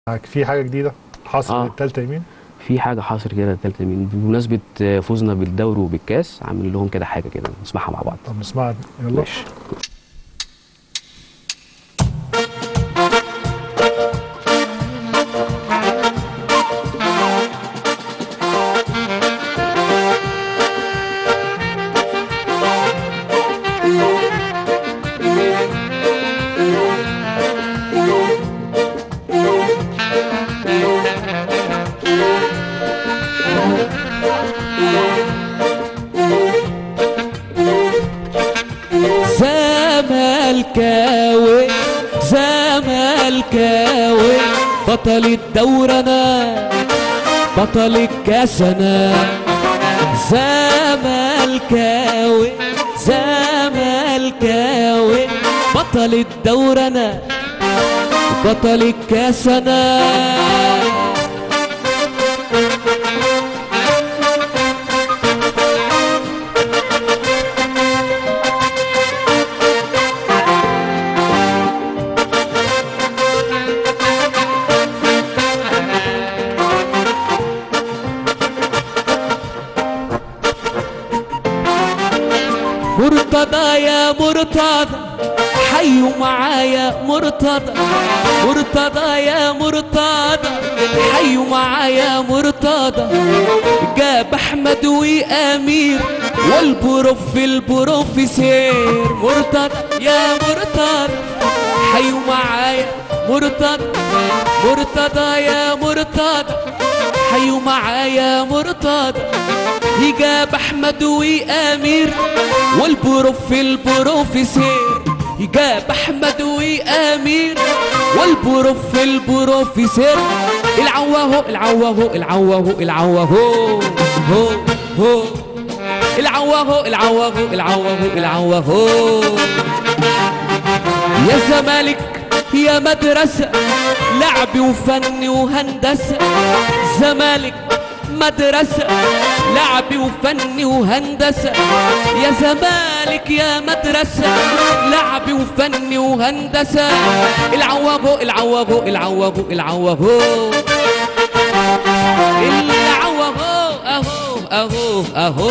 في حاجه جديده حصل آه. التالتة يمين في حاجه حاصل كده التالتة يمين بمناسبه فوزنا بالدوري وبالكاس عامل لهم كده حاجه كده نسمعها مع بعض طب نسمعها يلا ماشي زملكاوي زملكاوي بطل الدورنا بطل الكاسنا زملكاوي زملكاوي بطل الدورنا بطل الكاسنا مرتضى يا مرتضى حيوا معايا مرتضى مرتضى يا مرتضى حيوا معايا مرتضى جاب احمد وامير والبروف البروفيسير مرتضى يا مرتضى حيوا معايا مرتضى مرتضى يا مرتضى حيوا معايا مرتضى يجاب احمد وامير والبروف البروفيسير يجاب احمد وامير والبروف البروفيسير العواهو العواهو العواهو العواهو هو هو العواهو العواهو العواهو العواهو يا زمالك يا مدرسة لعب وفن وهندسة زمالك مدرسة لعب وفن وهندسة يا زمالك يا مدرسة لعب وفن وهندسة العوابو العوابو العوابو العوابو العوابو اهو اهو اهو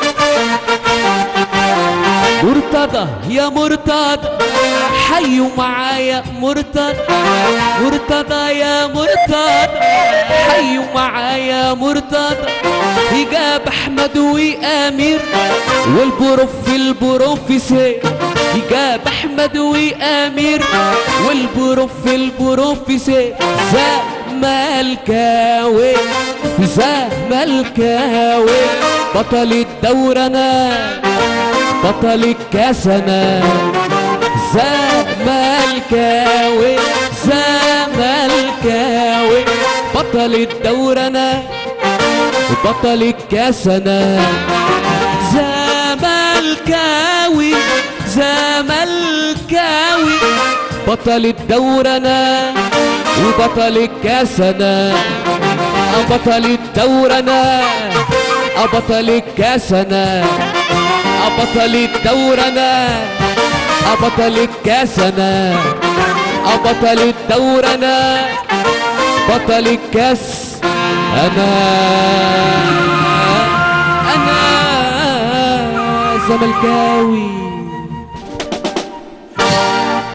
مرتضى يا مرتضى حيوا معايا مرتضى مرتضى يا مرتضى حيوا معايا مرتضى يجاب احمد وامير والبروف البروفيسير يجاب احمد وامير والبروف البروفيسير زملكاوي زملكاوي بطل الدورنا بطل الكاسنا زملكاوي زملكاوي بطل الدورنا بطل الكاسنا زملكاوي زملكاوي بطل الدورنا وبطل الكاسنا بطل الدورنا بطل الكاسنا أبطل الدورنا أبطل الكاسنا أبطل الدورنا بطل الكاس أنا أنا زملكاوي